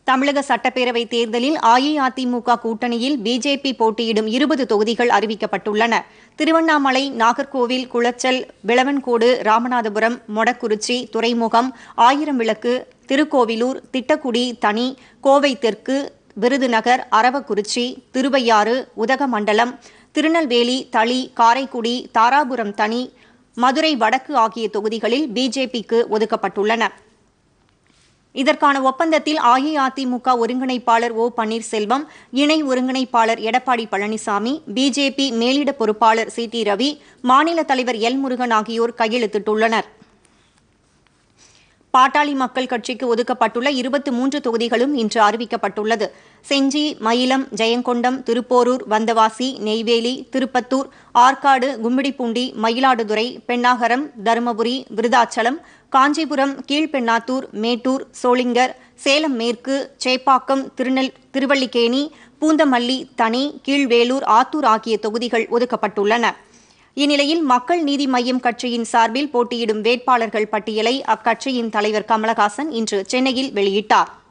தமிழக சட்டப்பேரவை தேர்தலில் அஇஅதிமுக கூட்டணியில் பிஜேபி போட்டியிடும் இருபது தொகுதிகள் அறிவிக்கப்பட்டுள்ளன திருவண்ணாமலை நாகர்கோவில் குளச்சல் விளவன்கோடு ராமநாதபுரம் மொடக்குறிச்சி துறைமுகம் ஆயிரம் விளக்கு திருக்கோவிலூர் திட்டக்குடி தனி கோவை தெற்கு விருதுநகர் அரவக்குறிச்சி திருவையாறு உதகமண்டலம் திருநெல்வேலி தளி காரைக்குடி தாராபுரம் தனி மதுரை வடக்கு ஆகிய தொகுதிகளில் பிஜேபிக்கு ஒதுக்கப்பட்டுள்ளன இதற்கான ஒப்பந்தத்தில் அஇஅதிமுக ஒருங்கிணைப்பாளர் ஓ பன்னீர்செல்வம் இணை ஒருங்கிணைப்பாளர் எடப்பாடி பழனிசாமி பிஜேபி மேலிட பொறுப்பாளர் சி டி ரவி மாநில தலைவர் எல் முருகன் ஆகியோர் கையெழுத்திட்டுள்ளனர் பாட்டாளி மக்கள் கட்சிக்கு ஒதுக்கப்பட்டுள்ள இருபத்தி மூன்று தொகுதிகளும் இன்று அறிவிக்கப்பட்டுள்ளது செஞ்சி மயிலம் ஜெயங்கொண்டம் திருப்போரூர் வந்தவாசி நெய்வேலி திருப்பத்தூர் ஆற்காடு கும்மிடிப்பூண்டி மயிலாடுதுறை பெண்ணாகரம் தருமபுரி விருதாச்சலம் காஞ்சிபுரம் கீழ்பெண்ணாத்தூர் மேட்டூர் சோளிங்கர் சேலம் மேற்கு சேப்பாக்கம் திருநெல் திருவல்லிக்கேணி பூந்தமல்லி தனி கீழ்வேலூர் ஆத்தூர் ஆகிய தொகுதிகள் ஒதுக்கப்பட்டுள்ளன இந்நிலையில் மக்கள் நீதி மய்யம் கட்சியின் சார்பில் போட்டியிடும் வேட்பாளர்கள் பட்டியலை அக்கட்சியின் தலைவர் கமலஹாசன் இன்று சென்னையில் வெளியிட்டார்